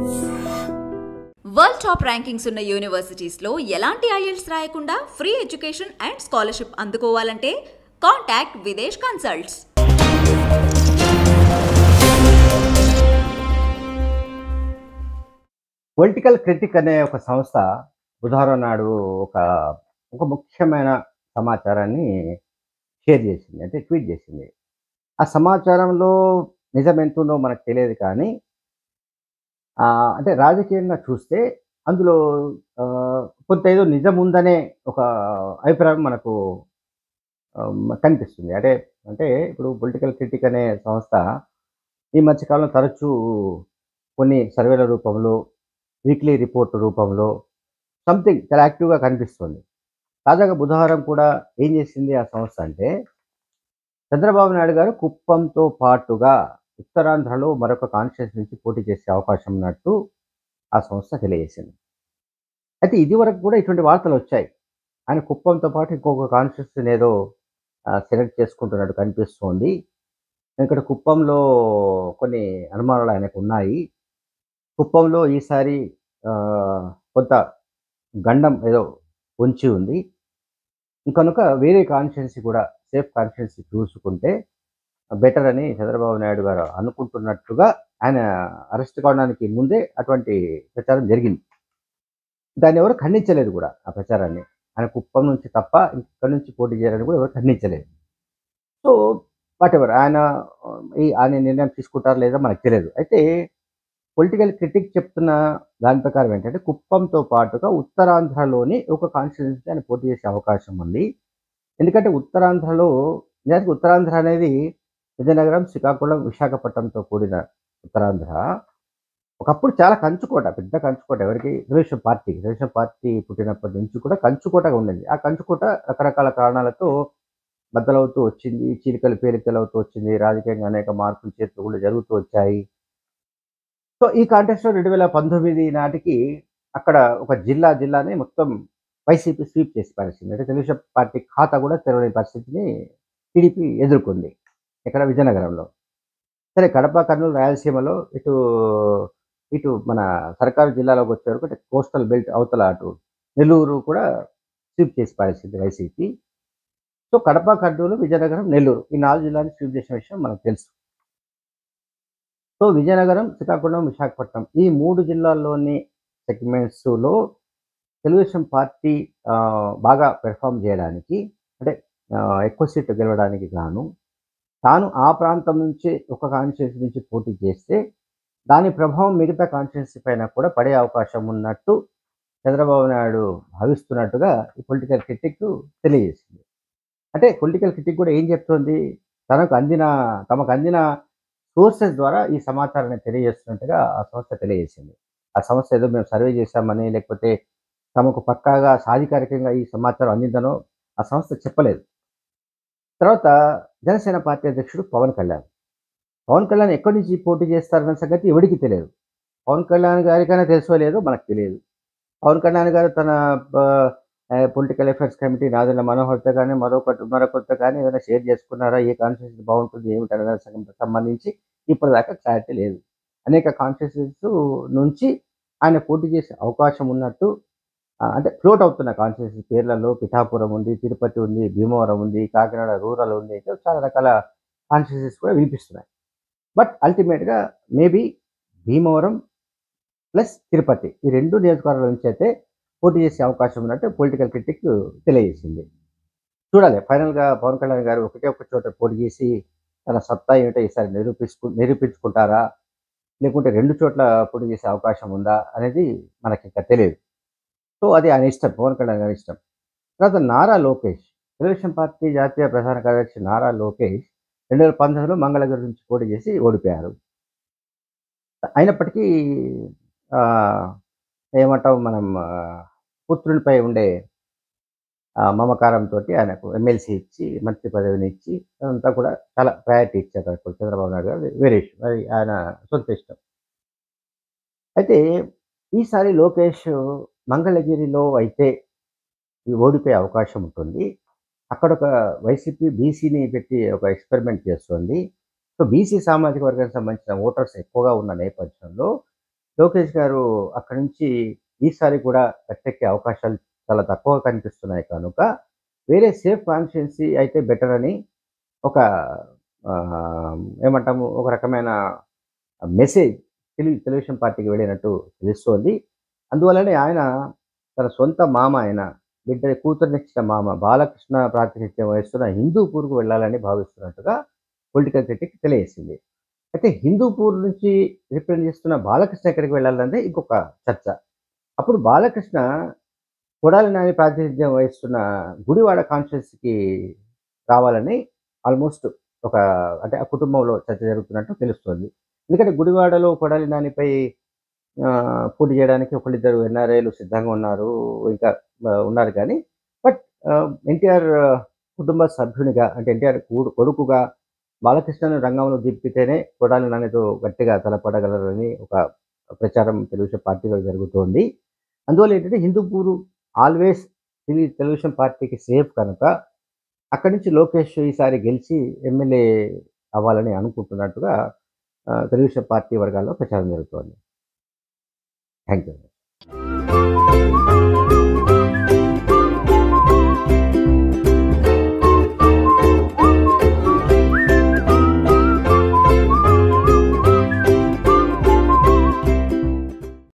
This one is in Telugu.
వరల్డ్ టాప్ ర్యాంకింగ్స్ ఉన్న యూనివర్సిటీస్ లో ఎలాంటి ఐఎల్స్ రాయకుండా ఫ్రీ ఎడ్యుకేషన్ అండ్ స్కాలర్షిప్ అందుకోవాలంటే contact Videsh consults political critic అనే ఒక సంస్థ బుధవారం నాడు ఒక ఒక ముఖ్యమైన సమాచారాన్ని షేర్ చేసింది అంటే ట్వీట్ చేసింది ఆ సమాచారంలో నిజం ఎంతుందో మనకు తెలియదు కానీ ఆ, అంటే రాజకీయంగా చూస్తే అందులో ఆ, కొంత ఏదో నిజం ఉందనే ఒక అభిప్రాయం మనకు ఆ, కనిపిస్తుంది అంటే అంటే ఇప్పుడు పొలిటికల్ క్రిటిక్ అనే సంస్థ ఈ మధ్యకాలంలో తరచూ కొన్ని సర్వేల రూపంలో వీక్లీ రిపోర్ట్ రూపంలో సంథింగ్ చాలా యాక్టివ్గా కనిపిస్తుంది తాజాగా బుధవారం కూడా ఏం చేసింది ఆ సంస్థ అంటే చంద్రబాబు నాయుడు గారు కుప్పంతో పాటుగా ఉత్తరాంధ్రలో మరొక కాన్స్టిట్యూన్స్ నుంచి పోటీ చేసే అవకాశం ఉన్నట్టు ఆ సంస్థ తెలియజేసింది అయితే ఇది వరకు కూడా ఇటువంటి వార్తలు వచ్చాయి ఆయన కుప్పంతో పాటు ఇంకొక కాన్స్టిట్యూషన్ ఏదో సెలెక్ట్ చేసుకుంటున్నట్టు కనిపిస్తోంది ఇక్కడ కుప్పంలో కొన్ని అనుమానాలు ఆయనకు ఉన్నాయి కుప్పంలో ఈసారి ఆ, కొంత గండం ఏదో ఉంచి ఉంది కనుక వేరే కాన్స్టిట్యున్సీ కూడా సేఫ్ కాన్స్టిట్యున్సీ చూసుకుంటే బెటర్ అని చంద్రబాబు నాయుడు గారు అనుకుంటున్నట్టుగా ఆయన అరెస్ట్ కావడానికి ముందే అటువంటి ప్రచారం జరిగింది దాన్ని ఎవరు ఖండించలేదు కూడా ఆ ప్రచారాన్ని ఆయన కుప్పం నుంచి తప్ప ఇక్కడి నుంచి పోటీ చేయాలని కూడా ఎవరు ఖండించలేదు సో వాట్ ఎవర్ ఆయన ఆ, ఈ ఆయన నిర్ణయం తీసుకుంటారా లేదా మనకు తెలియదు అయితే పొలిటికల్ క్రిటిక్ చెప్తున్న దాని ప్రకారం ఏంటంటే కుప్పంతో పాటుగా ఉత్తరాంధ్రలోని ఒక కాన్స్టిట్యున్సీ ఆయన పోటీ చేసే అవకాశం ఉంది ఎందుకంటే ఉత్తరాంధ్రలో నిజానికి ఉత్తరాంధ్ర అనేది విజయనగరం శ్రీకాకుళం విశాఖపట్నంతో కూడిన ఉత్తరాంధ్ర ఒకప్పుడు చాలా కంచుకోట పెద్ద కంచుకోట ఎవరికి తెలుగుదేశం పార్టీ తెలుగుదేశం పార్టీ పుట్టినప్పటి నుంచి కూడా కంచుకోటగా ఉండేది ఆ కంచుకోట రకరకాల కారణాలతో బద్దలవుతూ వచ్చింది చీలికలు పేలికలు అవుతూ వచ్చింది రాజకీయంగా అనేక మార్పులు చేతులు కూడా జరుగుతూ వచ్చాయి సో ఈ కాంటెస్ట్లో రెండు వేల పంతొమ్మిది నాటికి అక్కడ ఒక జిల్లా జిల్లాని మొత్తం వైసీపీ స్వీప్ చేసి పరిస్థితి అంటే తెలుగుదేశం పార్టీ ఖాతా కూడా తెరవని పరిస్థితిని టీడీపీ ఎదుర్కొంది ఇక్కడ విజయనగరంలో సరే కడప కర్నూలు రాయలసీమలో ఇటు ఇటు మన సర్కారు జిల్లాలోకి వచ్చే వరకు అంటే కోస్టల్ బెల్ట్ అవతల అటు నెల్లూరు కూడా స్వీప్ చేసి పరిస్థితి వైసీపీ సో కడప కర్నూలు విజయనగరం నెల్లూరు ఈ నాలుగు జిల్లాని స్వీప్ చేసిన విషయం మనకు తెలుసు సో విజయనగరం శ్రీకాకుళం విశాఖపట్నం ఈ మూడు జిల్లాల్లోని సెగ్మెంట్స్లో తెలుగుదేశం పార్టీ ఆ, బాగా పెర్ఫామ్ చేయడానికి అంటే ఆ, ఎక్కువ సీట్లు గెలవడానికి గాను తాను ఆ ప్రాంతం నుంచి ఒక కాన్స్టిట్యూన్సీ నుంచి పోటీ చేస్తే దాని ప్రభావం మిగతా కాన్స్టిట్యూన్సీ పైన కూడా పడే అవకాశం ఉన్నట్టు చంద్రబాబు నాయుడు భావిస్తున్నట్టుగా ఈ పొలిటికల్ క్రిటిక్ తెలియజేసింది అంటే పొలిటికల్ క్రిటిక్ కూడా ఏం చెప్తోంది తనకు అందిన తమకు అందిన సోర్సెస్ ద్వారా ఈ సమాచారాన్ని తెలియజేస్తున్నట్టుగా ఆ సంస్థ తెలియజేసింది ఆ సంస్థ ఏదో మేము సర్వే చేశామని లేకపోతే తమకు పక్కాగా సాధికారికంగా ఈ సమాచారం అందిందనో ఆ సంస్థ చెప్పలేదు తర్వాత జనసేన పార్టీ అధ్యక్షుడు పవన్ కళ్యాణ్ పవన్ కళ్యాణ్ ఎక్కడి నుంచి పోటీ చేస్తారన్న సంగతి ఎవరికి తెలియదు పవన్ కళ్యాణ్ గారికైనా తెలుసో లేదో మనకు తెలియదు పవన్ కళ్యాణ్ గారు తన పొలిటికల్ అఫైర్స్ కమిటీ నాదెండ్ల మనోహర్తో కానీ మరొకటి మరొకరితో కానీ ఏదైనా షేర్ చేసుకున్నారా ఏ కాన్స్టిట్యూన్సీ బాగుంటుంది ఏమిటి అనే దానికి సం- సంబంధించి ఇప్పటిదాకా క్లారిటీ లేదు అనేక కాన్స్టిట్యూన్సీస్ నుంచి ఆయన పోటీ చేసే అవకాశం ఉన్నట్టు ఆ, అంటే ఫ్లోట్ అవుతున్న కాన్స్టిట్యూన్సీ పేర్లలో పిఠాపురం ఉంది తిరుపతి ఉంది భీమవరం ఉంది కాకినాడ రూరల్ ఉంది ఇంకా చాలా రకాల కాన్స్టిట్యూన్సీస్ కూడా వినిపిస్తున్నాయి బట్ అల్టిమేట్గా మేబీ భీమవరం ప్లస్ తిరుపతి ఈ రెండు నియోజకవర్గాల నుంచి అయితే పోటీ చేసే అవకాశం ఉన్నట్టు పొలిటికల్ క్రిటిక్ తెలియజేసింది చూడాలి ఫైనల్గా పవన్ కళ్యాణ్ గారు ఒకటే ఒక చోట పోటీ చేసి తన సత్తా ఏమిటో ఈసారి నిరూపించుకు నిరూపించుకుంటారా లేకుంటే రెండు చోట్ల పోటీ చేసే అవకాశం ఉందా అనేది మనకి ఇంకా తెలియదు సో అది ఆయన ఇష్టం పవన్ కళ్యాణ్ గారి ఇష్టం తర్వాత నారా లోకేష్ తెలుగుదేశం పార్టీ జాతీయ ప్రధాన కార్యదర్శి నారా లోకేష్ రెండు వేల పంతొమ్మిదిలో మంగళగిరి నుంచి పోటీ చేసి ఓడిపోయారు అయినప్పటికీ ఆ, ఏమంటాం మనం ఆ, పుత్రునిపై ఉండే ఆ, మమకారంతో ఆయనకు ఎమ్మెల్సీ ఇచ్చి మంత్రి పదవిని ఇచ్చి అదంతా కూడా చాలా ప్రయారిటీ ఇచ్చారు ఆయనకు చంద్రబాబు నాయుడు గారు వేరే ఇష్టం అది ఆయన సొంత ఇష్టం అయితే ఈసారి లోకేష్ మంగళగిరిలో అయితే ఓడిపోయే అవకాశం ఉంటుంది అక్కడ ఒక వైసీపీ బీసీని పెట్టి ఒక ఎక్స్పెరిమెంట్ చేస్తుంది సో బీసీ సామాజిక వర్గానికి సంబంధించిన ఓటర్స్ ఎక్కువగా ఉన్న నేపథ్యంలో లోకేష్ గారు అక్కడి నుంచి ఈసారి కూడా గట్టెక్కే అవకాశాలు చాలా తక్కువ కనిపిస్తున్నాయి కనుక వేరే సేఫ్ కాన్స్టిట్యున్సీ అయితే బెటర్ అని ఒక ఆ, ఏమంటాము ఒక రకమైన మెసేజ్ తెలుగు తెలుగుదేశం పార్టీకి వెళ్ళినట్టు తెలుస్తోంది అందువల్లనే ఆయన తన సొంత మామ ఆయన బిడ్డ కూతురునిచ్చిన మామ బాలకృష్ణ ప్రాతినిధ్యం వహిస్తున్న హిందూపూర్కు వెళ్ళాలని భావిస్తున్నట్టుగా పొలిటికల్ క్రిటిక్ తెలియజేసింది అయితే హిందూపూర్ నుంచి రిప్రజెంట్ చేస్తున్న బాలకృష్ణ ఎక్కడికి వెళ్ళాలన్నదే ఇంకొక చర్చ అప్పుడు బాలకృష్ణ కొడాలి నాని ప్రాతినిధ్యం వహిస్తున్న గుడివాడ కాన్స్టిట్యున్సీకి రావాలని ఆల్మోస్ట్ ఒక అంటే ఆ కుటుంబంలో చర్చ జరుగుతున్నట్టు తెలుస్తుంది ఎందుకంటే గుడివాడలో కొడాలి నానిపై ఆ, పోటీ చేయడానికి ఒకళ్ళిద్దరు ఎన్ఆర్ఐలు సిద్ధంగా ఉన్నారు ఇంకా ఆ, ఉన్నారు కానీ బట్ ఎన్టీఆర్ కుటుంబ సభ్యునిగా అంటే ఎన్టీఆర్ కొడుకుగా బాలకృష్ణను రంగంలో దింపితేనే కొడాలి నానితో గట్టిగా తలపడగలరని ఒక ప్రచారం తెలుగుదేశం పార్టీలో జరుగుతోంది అందువల్ల ఏంటంటే హిందూపూరు ఆల్వేస్ తెలుగు తెలుగుదేశం పార్టీకి సేఫ్ కనుక అక్కడి నుంచి లోకేష్ ఈసారి గెలిచి ఎమ్మెల్యే అవ్వాలని అనుకుంటున్నట్టుగా ఆ, తెలుగుదేశం పార్టీ వర్గాల్లో ప్రచారం జరుగుతోంది థ్యాంక్ యూ